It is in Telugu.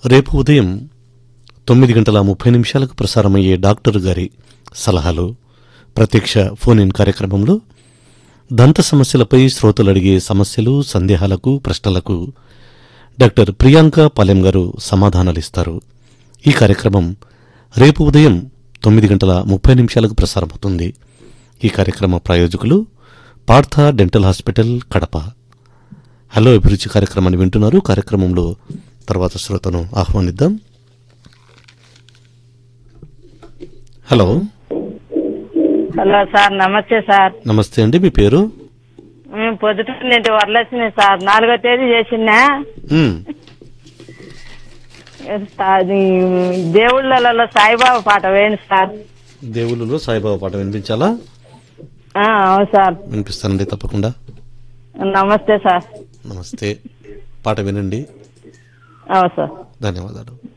రేపు ఉదయం తొమ్మిది గంటల ముప్పై నిమిషాలకు ప్రసారమయ్యే డాక్టర్ గారి సలహాలు ప్రత్యక్ష ఫోన్ ఇన్ కార్యక్రమంలో దంత సమస్యలపై శ్రోతలు అడిగే సమస్యలు సందేహాలకు ప్రశ్నలకు డాక్టర్ ప్రియాంక పాలెం గారు సమాధానాలిస్తారు ఈ కార్యక్రమం రేపు ఉదయం తొమ్మిది గంటల ముప్పై నిమిషాలకు ప్రసారమవుతుంది ఈ కార్యక్రమ ప్రాయోజకులు Partha dental hospital Kadapa hello అభిరుచి కార్యక్రమాన్ని వింటున్నారు కార్యక్రమంలో తర్వాత శ్రోతను ఆహ్వానిద్దాం హలో హలో సార్ నమస్తే సార్ నమస్తే అండి మీ పేరు మేము పొద్దుటండి వరలక్ష్మి సార్ నాలుగో తేదీ చేసినా మ్, అది దేవుళ్ళలో సాయిబాబా పాట వేయండి సార్ దేవుళ్ళలో సాయిబాబా పాట వినిపించాలా ఆ, అవును సార్ వినిపిస్తానండి తప్పకుండా నమస్తే సార్ నమస్తే పాట వినండి అవును సార్ ధన్యవాదాలు